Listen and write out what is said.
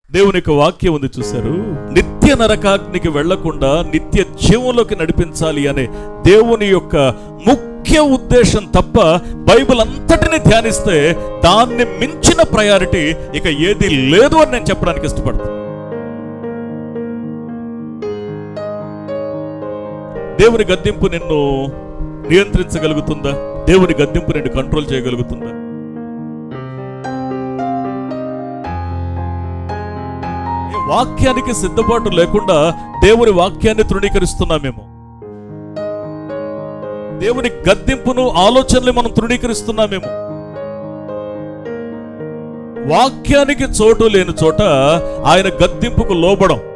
దేవుని యొక్క వాక్యం ఉంది చూశారు నిత్య నరకాగ్నికి వెళ్లకుండా నిత్య జీవంలోకి నడిపించాలి అనే దేవుని యొక్క ముఖ్య ఉద్దేశం తప్ప బైబిల్ అంతటిని ధ్యానిస్తే దాన్ని మించిన ప్రయారిటీ ఇక ఏది లేదు అని నేను చెప్పడానికి ఇష్టపడతాను దేవుని గద్దింపు నిన్ను నియంత్రించగలుగుతుందా దేవుని గద్దింపు నిన్ను కంట్రోల్ చేయగలుగుతుందా ఈ వాక్యానికి సిద్ధపాటు లేకుండా దేవుని వాక్యాన్ని తృణీకరిస్తున్నామేమో దేవుని గద్దింపును ఆలోచనలు మనం తృణీకరిస్తున్నామేమో వాక్యానికి చోటు లేని చోట ఆయన గద్దింపుకు లోబడం